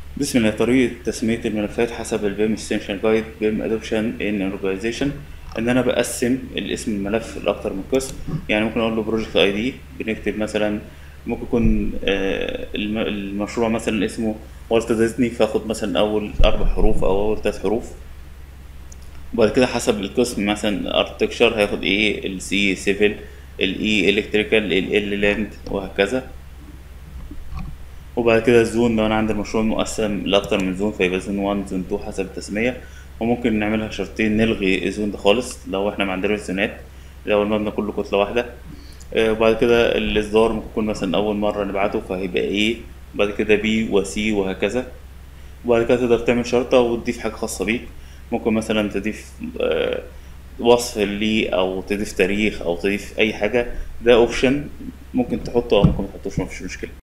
بسم الله طريقة تسمية الملفات حسب البيم Essential Guide بيم Adoption in Organization إن أنا بقسم الاسم الملف لأكتر من قسم يعني ممكن أقول له بروجكت أي دي بنكتب مثلا ممكن يكون آه، الم- المشروع مثلا اسمه والت ديزني فاخد مثلا أول أربع حروف أو أول تلات حروف وبعد كده حسب القسم مثلا اركتكشر هياخد ايه السي سيفل الاي الكتريكال ال لاند وهكذا وبعد كده الزون لو انا عندي المشروع مقسم لاكتر من زون فيبقى زون 1 زون 2 حسب التسميه وممكن نعملها شرطين نلغي الزون ده خالص لو احنا ما عندناش زونات لو المبنى كله كتله واحده آه، وبعد كده الاصدار ممكن يكون مثلا اول مره نبعته فهيبقى ايه بعد كده بي وسي وهكذا وبعد كده تقدر تعمل شرطة وتضيف حاجة خاصة بيك ممكن مثلا تضيف آه، وصف ليه أو تضيف تاريخ أو تضيف أي حاجة ده أوبشن ممكن تحطه أو ممكن متحطوش مفيش مشكلة